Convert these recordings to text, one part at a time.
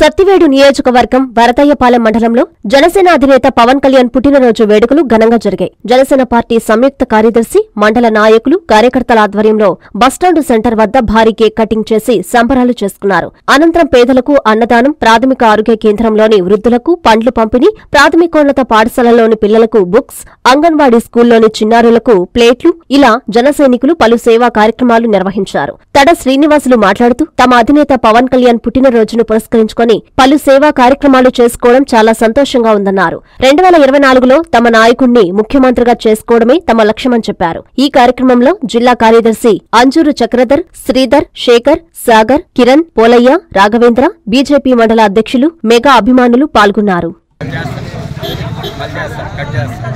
సత్తివేడు నియోజకవర్గం వరదయ్యపాలెం మండలంలో జనసేన అధినేత పవన్ కళ్యాణ్ పుట్టినరోజు వేడుకలు ఘనంగా జరిగాయి జనసేన పార్టీ సంయుక్త కార్యదర్శి మండల నాయకులు కార్యకర్తల ఆధ్వర్యంలో బస్టాండు సెంటర్ వద్ద భారీ కేక్ కటింగ్ చేసి సంబరాలు చేసుకున్నారు అనంతరం పేదలకు అన్నదానం ప్రాథమిక ఆరోగ్య కేంద్రంలోని వృద్ధులకు పండ్లు పంపిణీ ప్రాథమికోన్నత పాఠశాలలోని పిల్లలకు బుక్స్ అంగన్వాడీ స్కూల్లోని చిన్నారులకు ప్లేట్లు ఇలా జనసైనికులు పలు సేవా కార్యక్రమాలు నిర్వహించారు తడ శ్రీనివాసులు మాట్లాడుతూ తమ అధినేత పవన్ కళ్యాణ్ పుట్టినరోజును పురస్కరించుకొని పలు సేవా కార్యక్రమాలు చేసుకోవడం చాలా సంతోషంగా ఉందన్నారు రెండు వేల ఇరవై నాలుగులో తమ నాయకుణ్ణి ముఖ్యమంత్రిగా చేసుకోవడమే తమ లక్ష్యమని చెప్పారు ఈ కార్యక్రమంలో జిల్లా కార్యదర్శి అంజూరు చక్రధర్ శ్రీధర్ శేఖర్ సాగర్ కిరణ్ పోలయ్య రాఘవేంద్ర బీజేపీ మండల అధ్యక్షులు మెగా అభిమానులు పాల్గొన్నారు కట్ చేస్తాను కట్ చేస్తాను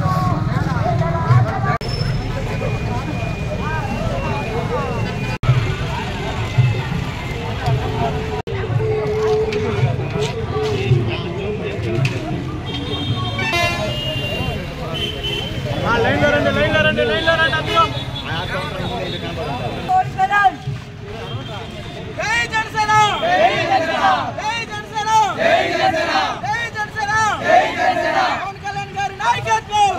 జై జనసేన జై జనసేన జై జనసేన జై జనసేన జై జనసేన జై జనసేన పవన్ కళ్యాణ్ గారి నాయకత్వం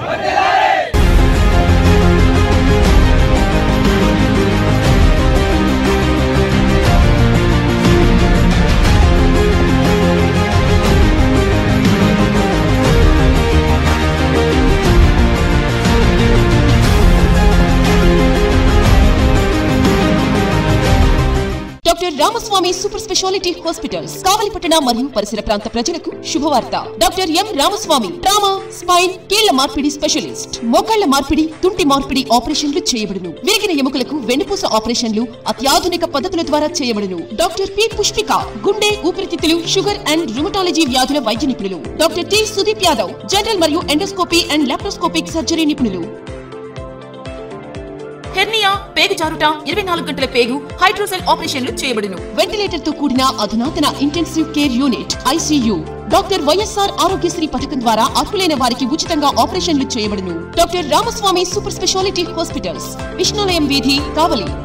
doctor Ramaswamy super speciality hospitals కావలిపట్టణ మరియు పరిసర ప్రాంత ప్రజలకు శుభవార్త doctor M Ramaswamy trauma spine కీళ్ల మార్పిడి స్పెషలిస్ట్ మోకాళ్ల మార్పిడి తుంటి మార్పిడి ఆపరేషన్లు చేయబడును విరిగిన ఎముకలకు వెన్నుపూస ఆపరేషన్లు అత్యాధునిక పద్ధతుల ద్వారా చేయబడును డాక్టర్ పి పుష్పిక గుండె ఊపిరితిత్తులు షుగర్ అండ్ రుమటాలజీ వ్యాధుల వైద్య నిపుణులు doctor T Sudeep Yadav general మరియు ఎండోస్కోపీ అండ్ లాప్రోస్కోపిక్ సర్జరీ నిపుణులు హెర్నియా పేగు జారుట ఇరవై నాలుగు గంటల పేగు హైడ్రోసెల్ ఆపరేషన్లు చేయబడును వెంటిలేటర్ తో కూడిన అధునాతన intensive care unit ICU doctor YSR Aarogyasri పథకం ద్వారా అర్హులైన వారికి ఉచితంగా ఆపరేషన్లు చేయబడును doctor Ramaswamy super speciality hospitals విష్ణులయం వీధి కావలి